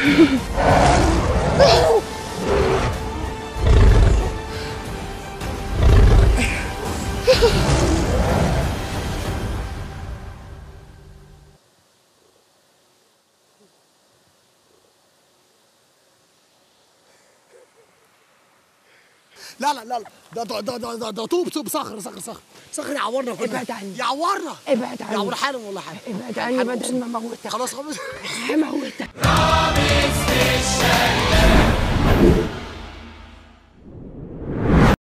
لا لا لا لا. ده ده ده ده, ده, ده طوب طوب صخر صخر صخر صخر يعورنا كلنا ابعد عني. يعورنا ابعد عني. يعور حالا ولا حاجه ابعد عني بدل ما موتك خلاص خلاص هموتك